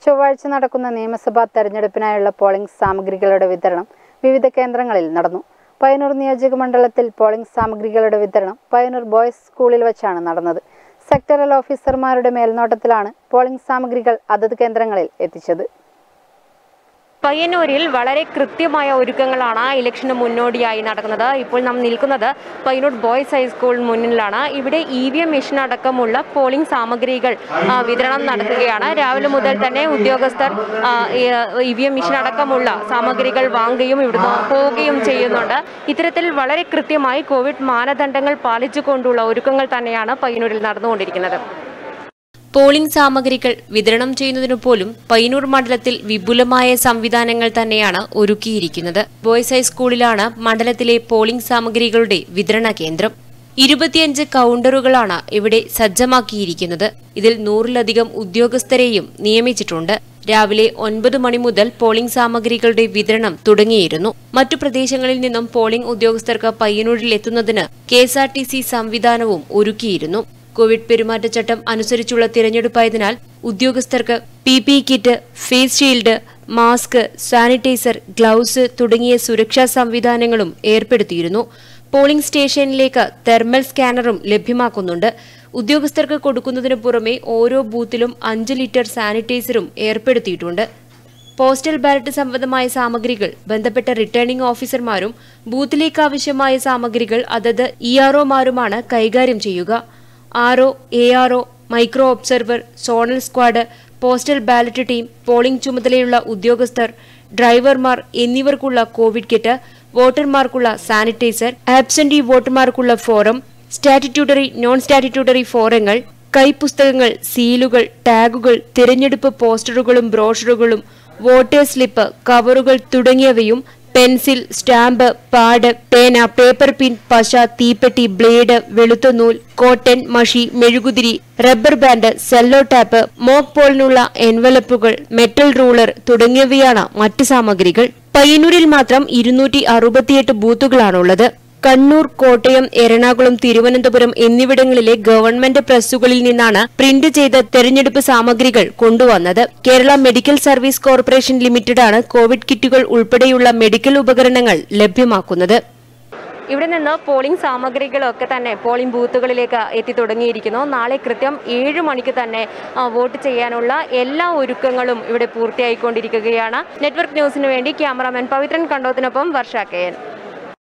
ചൊവ്വാഴ്ച നടക്കുന്ന നിയമസഭാ തെരഞ്ഞെടുപ്പിനായുള്ള പോളിംഗ് സാമഗ്രികളുടെ വിതരണം വിവിധ കേന്ദ്രങ്ങളിൽ നടന്നു പയ്യന്നൂർ നിയോജക മണ്ഡലത്തിൽ പോളിംഗ് സാമഗ്രികളുടെ വിതരണം പയ്യന്നൂർ ബോയ്സ് സ്കൂളിൽ വെച്ചാണ് നടന്നത് സെക്ടറൽ ഓഫീസർമാരുടെ മേൽനോട്ടത്തിലാണ് പോളിംഗ് സാമഗ്രികൾ അതത് കേന്ദ്രങ്ങളിൽ എത്തിച്ചത് പയ്യന്നൂരിൽ വളരെ കൃത്യമായ ഒരുക്കങ്ങളാണ് ഇലക്ഷന് മുന്നോടിയായി നടക്കുന്നത് ഇപ്പോൾ നാം നിൽക്കുന്നത് പയ്യന്നൂർ ബോയ്സ് ഹൈസ്കൂൾ മുന്നിലാണ് ഇവിടെ ഇ വി എം മെഷീൻ അടക്കമുള്ള പോളിംഗ് സാമഗ്രികൾ ആ, വിതരണം നടക്കുകയാണ് രാവിലെ മുതൽ തന്നെ ഉദ്യോഗസ്ഥർ ഇ വി എം മെഷീൻ അടക്കമുള്ള സാമഗ്രികൾ വാങ്ങുകയും ഇവിടുന്ന് പോവുകയും ചെയ്യുന്നുണ്ട് ഇത്തരത്തിൽ വളരെ കൃത്യമായി കോവിഡ് മാനദണ്ഡങ്ങൾ പാലിച്ചുകൊണ്ടുള്ള ഒരുക്കങ്ങൾ തന്നെയാണ് പയ്യന്നൂരിൽ നടന്നുകൊണ്ടിരിക്കുന്നത് പോളിംഗ് സാമഗ്രികൾ വിതരണം ചെയ്യുന്നതിനു പോലും പയ്യന്നൂർ മണ്ഡലത്തിൽ വിപുലമായ സംവിധാനങ്ങൾ തന്നെയാണ് ഒരുക്കിയിരിക്കുന്നത് ബോയ്സ് ഹൈസ്കൂളിലാണ് മണ്ഡലത്തിലെ പോളിംഗ് സാമഗ്രികളുടെ വിതരണ കേന്ദ്രം ഇരുപത്തിയഞ്ച് കൗണ്ടറുകളാണ് ഇവിടെ സജ്ജമാക്കിയിരിക്കുന്നത് ഇതിൽ നൂറിലധികം ഉദ്യോഗസ്ഥരെയും നിയമിച്ചിട്ടുണ്ട് രാവിലെ ഒൻപത് മണി മുതൽ പോളിംഗ് സാമഗ്രികളുടെ വിതരണം തുടങ്ങിയിരുന്നു മറ്റു പ്രദേശങ്ങളിൽ നിന്നും പോളിംഗ് ഉദ്യോഗസ്ഥർക്ക് പയ്യന്നൂരിൽ എത്തുന്നതിന് K S R T C സംവിധാനവും ഒരുക്കിയിരുന്നു കോവിഡ് പെരുമാറ്റച്ചട്ടം അനുസരിച്ചുള്ള തിരഞ്ഞെടുപ്പായതിനാൽ ഉദ്യോഗസ്ഥർക്ക് P P kit face shield mask sanitiser gloves തുടങ്ങിയ സുരക്ഷാ സംവിധാനങ്ങളും ഏർപ്പെടുത്തിയിരുന്നു പോളിംഗ് സ്റ്റേഷനിലേക്ക് തെർമൽ സ്കാനറും ലഭ്യമാക്കുന്നുണ്ട് ഉദ്യോഗസ്ഥർക്ക് കൊടുക്കുന്നതിന് പുറമെ ഓരോ ബൂത്തിലും അഞ്ച് ലിറ്റർ സാനിറ്റൈസറും ഏർപ്പെടുത്തിയിട്ടുണ്ട് പോസ്റ്റൽ ബാലറ്റ് സംബന്ധമായ സാമഗ്രികൾ ബന്ധപ്പെട്ട റിട്ടേണിംഗ് ഓഫീസർമാരും ബൂത്തിലേക്ക് ആവശ്യമായ സാമഗ്രികൾ അതത് ഇ ആർഒമാരുമാണ് കൈകാര്യം ചെയ്യുക R O A R O micro observer zonal squad postal ballot team polling ചുമതലയുള്ള ഉദ്യോഗസ്ഥർ ഡ്രൈവർമാർ എന്നിവർക്കുള്ള കോവിഡ് കിറ്റ് വോട്ടർമാർക്കുള്ള സാനിറ്റൈസർ ആബ്സെന്റി വോട്ടർമാർക്കുള്ള ഫോറം സ്റ്റാറ്റിറ്റ്യൂട്ടറി നോൺ സ്റ്റാറ്റിറ്റ്യൂട്ടറി ഫോറങ്ങൾ കൈപ്പുസ്തകങ്ങൾ സീലുകൾ ടാഗുകൾ തിരഞ്ഞെടുപ്പ് പോസ്റ്ററുകളും ബ്രോഷറുകളും വോട്ടേഴ്സ് സ്ലിപ്പ് കവറുകൾ തുടങ്ങിയവയും പെൻസിൽ സ്റ്റാമ്പ് പാഡ് പേന പേപ്പർ പിൻ പശ തീപ്പെട്ടി ബ്ലേഡ് വെളുത്ത നൂൽ കോട്ടൺ മഷി മെഴുകുതിരി rubber band cello tape mock പോളിനുള്ള എൻവലപ്പുകൾ മെറ്റൽ റൂളർ തുടങ്ങിയവയാണ് മറ്റ് സാമഗ്രികൾ പയ്യന്നൂരിൽ മാത്രം ഇരുന്നൂറ്റി അറുപത്തിയെട്ട് ബൂത്തുകളാണുള്ളത് കണ്ണൂർ കോട്ടയം എറണാകുളം തിരുവനന്തപുരം എന്നിവിടങ്ങളിലെ ഗവൺമെന്റ് പ്രസ്സുകളിൽ നിന്നാണ് പ്രിന്റ് ചെയ്ത തെരഞ്ഞെടുപ്പ് സാമഗ്രികൾ കൊണ്ടുവന്നത് കേരള മെഡിക്കൽ സർവീസ് കോർപ്പറേഷൻ ലിമിറ്റഡാണ് കോവിഡ് കിറ്റുകൾ ഉൾപ്പെടെയുള്ള മെഡിക്കൽ ഉപകരണങ്ങൾ ലഭ്യമാക്കുന്നത് ഇവിടെ നിന്ന് പോളിംഗ് സാമഗ്രികളൊക്കെ തന്നെ പോളിംഗ് ബൂത്തുകളിലേക്ക് എത്തി തുടങ്ങിയിരിക്കുന്നു നാളെ കൃത്യം ഏഴ് മണിക്ക് തന്നെ ആ, വോട്ട് ചെയ്യാനുള്ള എല്ലാ ഒരുക്കങ്ങളും ഇവിടെ പൂർത്തിയായിക്കൊണ്ടിരിക്കുകയാണ് നെറ്റ്വർക്ക് ന്യൂസിന് വേണ്ടി ക്യാമറാമാൻ പവിത്രൻ കണ്ടോത്തിനൊപ്പം വർഷ കെ എൻ